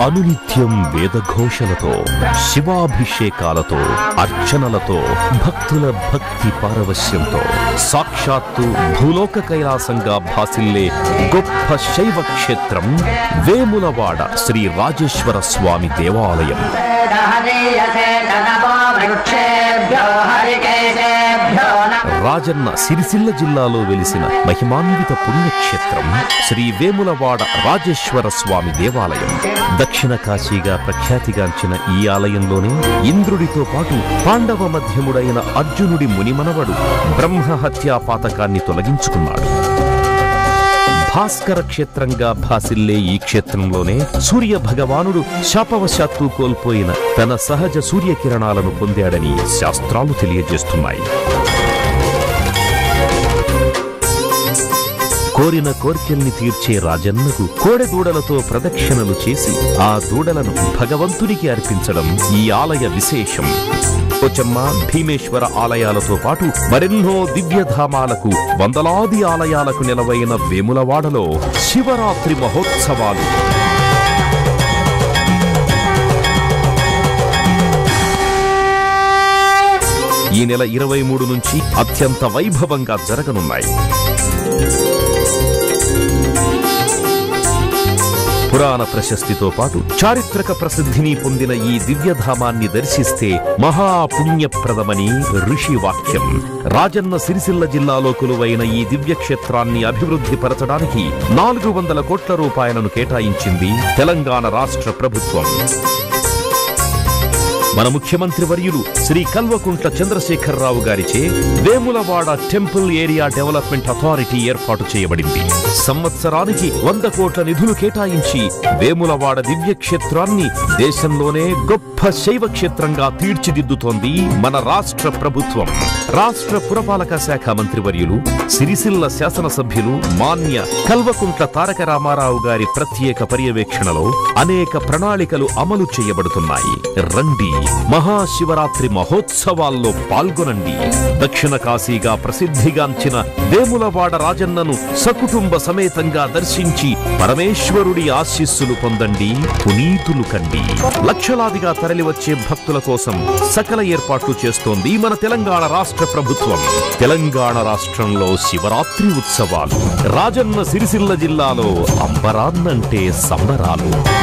అనునిత్యం వేదఘోషలతో శివాభిషేకాలతో అర్చనలతో భక్తుల భక్తి పారవశ్యంతో సాక్షాత్తు భూలోక కైలాసంగా భాసిల్లే గొప్ప శైవ క్షేత్రం వేములవాడ శ్రీ రాజేశ్వర స్వామి దేవాలయం హరీయసే నమో వృక్షేభ్యో హరికేశేభ్యో నమః రాజన్న సిరిసిల్ల జిల్లాలో వెలిసిన మహిమాన్విత పుణ్యక్షేత్రం శ్రీ వేములవాడ రాజేశ్వర స్వామి దేవాలయం దక్షిణ కాశీగా ప్రఖ్యాతిగాంచిన ఈ ఆలయంలోనే ఇంద్రుడితో పాటు పాండవ మధ్యముడైన అర్జునుడి మునిమనవడు బ్రహ్మ హత్యా పాతకాన్ని తొలగించుకున్నాడు భాస్కర క్షేత్రంగా భాసిల్లే ఈ క్షేత్రంలోనే సూర్య భగవానుడు శాపవశాత్తు కోల్పోయిన తన సహజ సూర్యకిరణాలను పొందాడని శాస్త్రాలు తెలియజేస్తున్నాయి కోరిన కోర్కెల్ని తీర్చే రాజన్నకు కోడె దూడలతో ప్రదక్షిణలు చేసి ఆ దూడలను భగవంతునికి అర్పించడం ఈ ఆలయ విశేషం పోచమ్మ భీమేశ్వర ఆలయాలతో పాటు మరెన్నో దివ్యధామాలకు వందలాది ఆలయాలకు నెలవైన వేములవాడలో శివరాత్రి మహోత్సవాలు ఈ నెల ఇరవై మూడు నుంచి అత్యంత వైభవంగా జరగనున్నాయి పురాణ ప్రశస్తితో పాటు చారిత్రక ప్రసిద్ధిని పొందిన ఈ దివ్యధామాన్ని దర్శిస్తే మహాపుణ్యప్రదమని ఋషి వాక్యం రాజన్న సిరిసిల్ల జిల్లాలో కొలువైన ఈ దివ్యక్షేత్రాన్ని అభివృద్ధి పరచడానికి నాలుగు వందల కోట్ల రూపాయలను కేటాయించింది తెలంగాణ రాష్ట్ర ప్రభుత్వం మన ముఖ్యమంత్రి వర్యులు శ్రీ కల్వకుంట్ల చంద్రశేఖరరావు గారిచే Vemulawada temple area development authority ఏర్పాటు చేయబడింది సంవత్సరానికి వంద కోట్ల నిధులు కేటాయించి వేములవాడ దివ్య క్షేత్రాన్ని దేశంలోనే గొప్ప శైవ క్షేత్రంగా తీర్చిదిద్దుతోంది మన రాష్ట్ర ప్రభుత్వం రాష్ట్ర పురపాలక శాఖ మంత్రివర్యులు సిరిసిల్ల శాసనసభ్యులు మాన్య కల్వకుంట్ల తారక రామారావు గారి ప్రత్యేక పర్యవేక్షణలో అనేక ప్రణాళికలు అమలు చేయబడుతున్నాయి రండి మహాశివరాత్రి మహోత్సవాల్లో పాల్గొనండి దక్షిణ కాశీగా ప్రసిద్ధిగాంచిన వేములవాడ రాజన్నను సకుటుంబ సమేతంగా దర్శించి పరమేశ్వరుడి ఆశీస్సులు పొందండి పునీతులు కండి లక్షలాదిగా తరలివచ్చే భక్తుల కోసం సకల ఏర్పాట్లు చేస్తోంది మన తెలంగాణ రాష్ట్ర ప్రభుత్వం తెలంగాణ రాష్ట్రంలో శివరాత్రి ఉత్సవాలు రాజన్న సిరిసిల్ల జిల్లాలో అంబరాన్నంటే సంబరాలు